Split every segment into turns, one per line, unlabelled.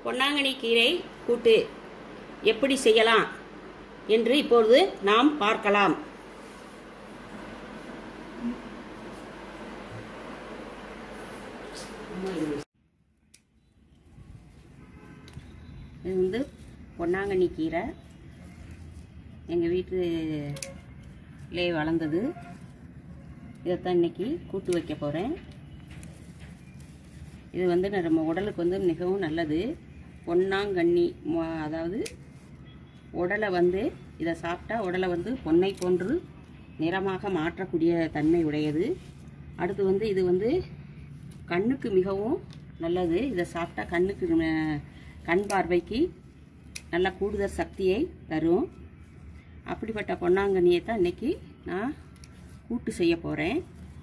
பொன்னாங்கண்ணி கீரை கூட்டு எப்படி செய்யலாம் என்று இப்பொழுது நாம் பார்க்கலாம் இது வந்து பொன்னாங்கண்ணி கீரை எங்கள் வீட்டிலே வளர்ந்தது இதைத்தான் இன்னைக்கு கூட்டு வைக்க போகிறேன் இது வந்து நம்ம உடலுக்கு வந்து மிகவும் நல்லது பொன்னாங்கண்ணி மொ- அதாவது உடலை வந்து இதை சாப்பிட்டா உடலை வந்து பொன்னை போன்று நிறமாக மாற்றக்கூடிய தன்மை உடையது அடுத்து வந்து இது வந்து கண்ணுக்கு மிகவும் நல்லது இதை சாப்பிட்டா கண்ணுக்கு ம- கண் பார்வைக்கு நல்ல கூடுதல் சக்தியை தரும் அப்படிப்பட்ட பொன்னாங்கண்ணியை தான் இன்னைக்கு நான் கூட்டு செய்ய போகிறேன்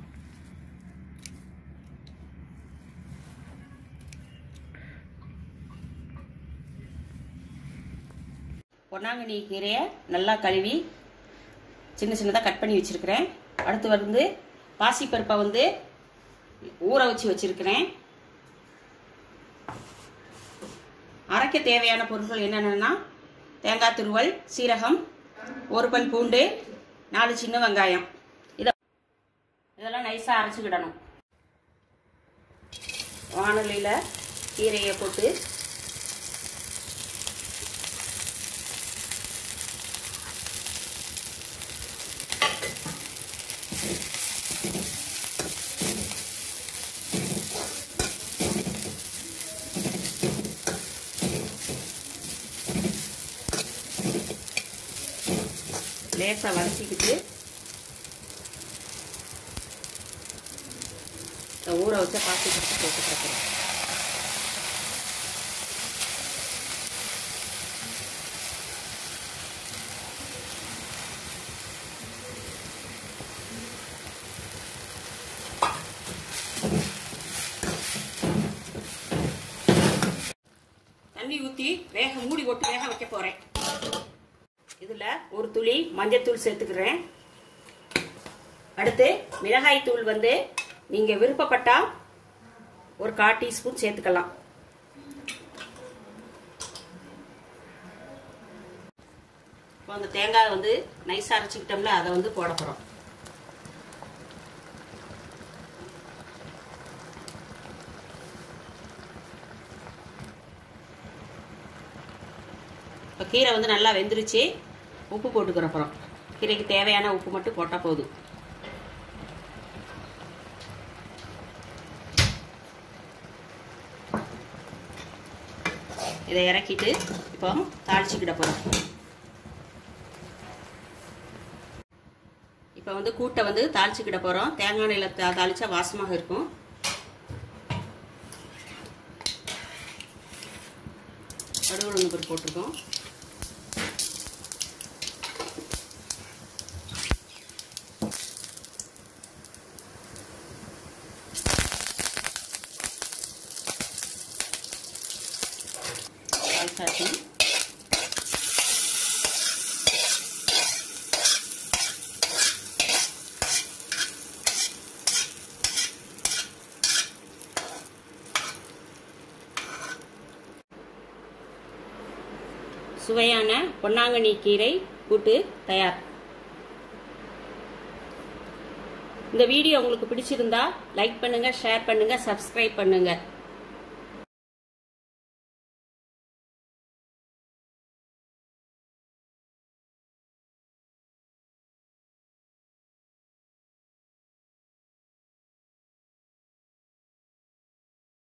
பொன்னாங்கண்ணி கீரையை நல்லா கழுவி சின்ன சின்னதாக கட் பண்ணி வச்சுருக்கிறேன் அடுத்து வந்து பாசிப்பருப்பை வந்து ஊற வச்சு வச்சுருக்கிறேன் அரைக்க தேவையான பொருட்கள் என்னென்னா தேங்காய் துருவல் சீரகம் ஒரு பல் பூண்டு நாலு சின்ன வெங்காயம் இதை இதெல்லாம் நைஸாக அரைச்சிக்கிடணும் வானொலியில் கீரையை போட்டு லேசாக வதக்கிக்கிட்டு இந்த ஊற வச்ச பாசி பருப்பு போட்டு பார்க்குறேன் தண்ணி ஊற்றி வேக மூடி போட்டு வேக வைக்க போகிறேன் இதில் ஒரு துளி மஞ்சத்தூள் சேர்த்துக்கிறேன் அடுத்து மிளகாய் தூள் வந்து நீங்கள் விருப்பப்பட்டா ஒரு கால் டீஸ்பூன் சேர்த்துக்கலாம் இப்போ அந்த தேங்காய் வந்து நைஸாக அரைச்சிக்கிட்டோம்ல அதை வந்து போட போகிறோம் இப்போ கீரை வந்து நல்லா வெந்துருச்சு உப்பு போட்டுக்கிற அப்புறம் கீரைக்கு தேவையான உப்பு மட்டும் போட்டால் போதும் இதை இறக்கிட்டு இப்போ தாளிச்சுக்கிட போகிறோம் இப்போ வந்து கூட்டை வந்து தாளிச்சுக்கிட போகிறோம் தேங்காய் எண்ணெயில் தா தாளிச்சா வாசமாக இருக்கும் கடுகு பருப்பு போட்டிருக்கோம் தாளிச்சாச்சு சுவையான பொன்னாங்கண்ணி கீரை கூட்டு தயார் இந்த வீடியோ உங்களுக்கு பிடிச்சிருந்தா லைக் பண்ணுங்க ஷேர் பண்ணுங்க சப்ஸ்கிரைப் பண்ணுங்க